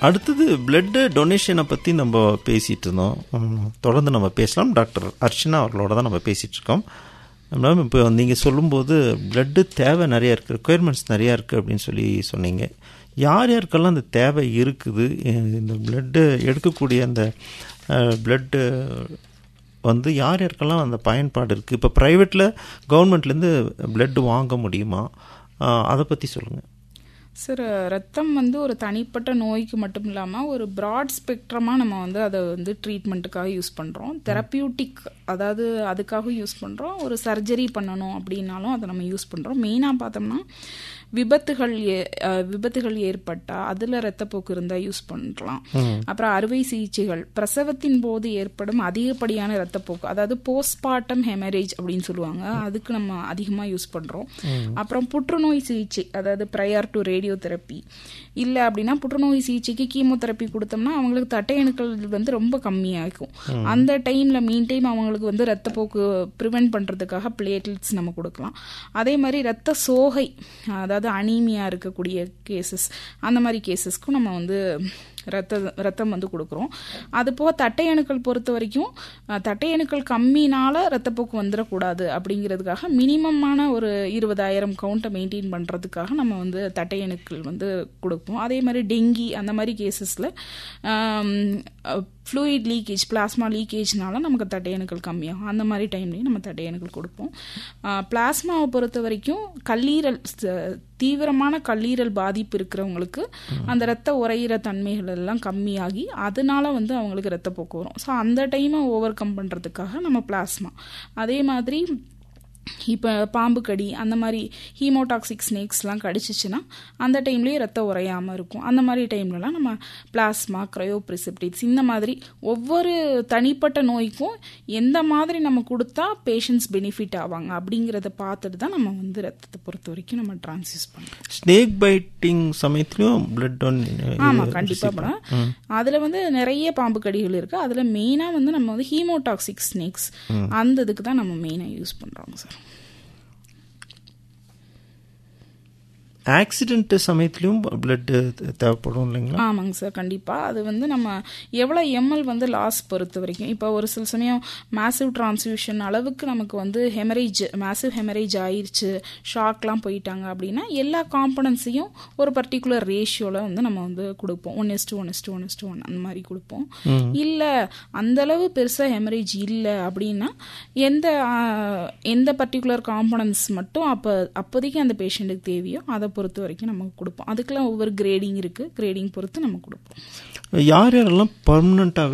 அடுத்தது பிளட் டொனேஷனை பற்றி நம்ம பேசிகிட்டு இருந்தோம் ம், தொடர்ந்து நம்ம பேசலாம் டாக்டர் அர்ச்சனா அவர்களோட தான் நம்ம பேசிகிட்டு இருக்கோம் மேம் இப்போ நீங்கள் சொல்லும்போது பிளட்டு தேவை நிறையா இருக்குது ரெக்குயர்மெண்ட்ஸ் நிறையா இருக்குது அப்படின்னு சொல்லி சொன்னீங்க யார் யாருக்கெல்லாம் அந்த தேவை இருக்குது அஹ் இந்த பிளட்டு எடுக்கக்கூடிய அந்த பிளட்டு வந்து யார் யாருக்கெல்லாம் அந்த பயன்பாடு இருக்குது இப்போ ப்ரைவேட்டில் கவர்மெண்ட்லேருந்து பிளட் வாங்க முடியுமா அஹ் அதை பற்றி சொல்லுங்கள் சார் ரத்தம் வந்து ஒரு தனிப்பட்ட நோய்க்கு மட்டும் இல்லாமல் ஒரு ப்ராட் ஸ்பெக்ட்ரமாக நம்ம வந்து அதை வந்து ட்ரீட்மெண்ட்டுக்காக யூஸ் பண்ணுறோம் தெரப்பியூட்டிக் அதாவது அதுக்காக யூஸ் பண்ணுறோம் ஒரு சர்ஜரி பண்ணணும் அப்படின்னாலும் அதை நம்ம யூஸ் பண்ணுறோம் மெயினாக பார்த்தோம்னா விபத்துகள் ஏ- அஹ் விபத்துகள் ஏற்பட்டால் அதில் ரத்தப்போக்கு இருந்தால் யூஸ் பண்ணலாம் அப்புறம் அறுவை சிகிச்சைகள் பிரசவத்தின் போது ஏற்படும் அதிகப்படியான ரத்தப்போக்கு அதாவது போஸ்ட்மார்ட்டம் ஹெமரேஜ் அப்படின்னு சொல்லுவாங்க அதுக்கு நம்ம அதிகமாக யூஸ் பண்ணுறோம் அப்புறம் புற்றுநோய் சிகிச்சை அதாவது ப்ரையர் டு ரேடியோ தெரப்பி இல்லை அப்படின்னா புற்றுநோய் சிகிச்சைக்கு கீமோதெரப்பி கொடுத்தோம்னா அவங்களுக்கு தட்டை அணுக்கள் வந்து ரொம்ப கம்மியாகும் அந்த டைமில் மீன் டைம் அவங்களுக்கு வந்து ரத்தப்போக்கு ப்ரிவென்ட் பண்ணுறதுக்காக பிளேட்லெட்ஸ் நம்ம கொடுக்கலாம் அதே மாதிரி ரத்த சோகை அதாவது அனீமியா இருக்கக்கூடிய கேசஸ் அந்த மாதிரி கேசஸ்க்கும் நம்ம வந்து ரத்த ரத்தம் வந்து கொடுக்குறோம் அது போக தட்டை அணுக்கள் பொறுத்த வரைக்கும் அஹ், தட்டை அணுக்கள் கம்மினால ரத்தப்போக்கு வந்துடக்கூடாது அப்படிங்கிறதுக்காக மினிமமான ஒரு இருபதாயிரம் கவுண்ட்டை மெயின்டைன் பண்ணுறதுக்காக நம்ம வந்து தட்டை அணுக்கள் வந்து கொடுப்போம் அதே மாதிரி டெங்கி அந்த மாதிரி கேசஸில் ஃப்ளூயிட் லீக்கேஜ் பிளாஸ்மா லீக்கேஜ்னால நமக்கு தட்டையணுக்கள் கம்மியாகும் அந்த மாதிரி டைம்லேயும் நம்ம தட்டையணுக்கள் கொடுப்போம் பிளாஸ்மாவை பொறுத்த வரைக்கும் கல்லீரல் ச- தீவிரமான கல்லீரல் பாதிப்பு இருக்கிறவங்களுக்கு அந்த ரத்த உறையிற தன்மைகள் எல்லாம் கம்மியாகி அதனால வந்து அவங்களுக்கு ரத்தப்போக்கு வரும் ஸோ அந்த டைமை ஓவர் கம் பண்ணுறதுக்காக நம்ம பிளாஸ்மா அதே மாதிரி இப்போ பாம்பு கடி அந்த மாதிரி ஹீமோடாக்சிக் ஸ்னேக்ஸ்லாம் கடிச்சிச்சுன்னா அந்த டைம்லேயே ரத்தம் உறையாமல் இருக்கும் அந்த மாதிரி டைம்லலாம் நம்ம பிளாஸ்மா க்ரையோப்ரிசிப்டேட்ஸ் இந்த மாதிரி ஒவ்வொரு தனிப்பட்ட நோய்க்கும் எந்த மாதிரி நம்ம கொடுத்தா பேஷண்ட்ஸ் பெனிஃபிட் ஆவாங்க அப்படிங்கிறத பார்த்துட்டு தான் நம்ம வந்து ரத்தத்தை பொறுத்த வரைக்கும் நம்ம டிரான்ஸ்யூஸ் பண்ணுறோம் ஸ்னேக் பைட்டிங் சமயத்துலையும் பிளட் ஆமா கண்டிப்பா பண்ணலாம் அதுல வந்து நிறைய பாம்பு கடிகள் இருக்கு அதுல மெயினா வந்து நம்ம வந்து ஹீமோடாக்சிக் ஸ்னேக்ஸ் அந்த இதுக்கு தான் நம்ம மெயினா யூஸ் பண்றோம் சார் ஆக்சிடென்ட் சமயத்துலையும் பிளட் தேவைப்படும் இல்லைங்களா ஆமாங்க சார் கண்டிப்பா அது வந்து நம்ம எவ்வளவு எம்எல் வந்து லாஸ் பொறுத்த வரைக்கும் இப்போ ஒரு சில சமயம் மேசிவ் டிரான்ஸ்ஃபியூஷன் அளவுக்கு நமக்கு வந்து ஹெமரேஜ் மேசிவ் ஹெமரேஜ் ஆயிருச்சு ஷாக்லாம் போயிட்டாங்க அப்படின்னா எல்லா காம்பனன்ஸையும் ஒரு பர்டிகுலர் ரேஷியோல வந்து நம்ம வந்து கொடுப்போம் one is to one is to one is to one அந்த மாதிரி கொடுப்போம் இல்ல அந்த அளவு பெருசா ஹெமரேஜ் இல்ல அப்படின்னா எந்த ஆ, எந்த பர்டிகுலர் காம்பனன்ஸ் மட்டும் அப்ப அப்போதைக்கு அந்த பேஷண்ட்டுக்கு தேவையோ அதை பொறுத்த வரைக்கும் நம்ம கொடுப்போம் அதுக்கெல்லாம் ஒவ்வொரு கிரேடிங் இருக்கு கிரேடிங் பொறுத்து நம்ம கொடுப்போம் யார் யாரெல்லாம் பர்மனண்ட்டாகவே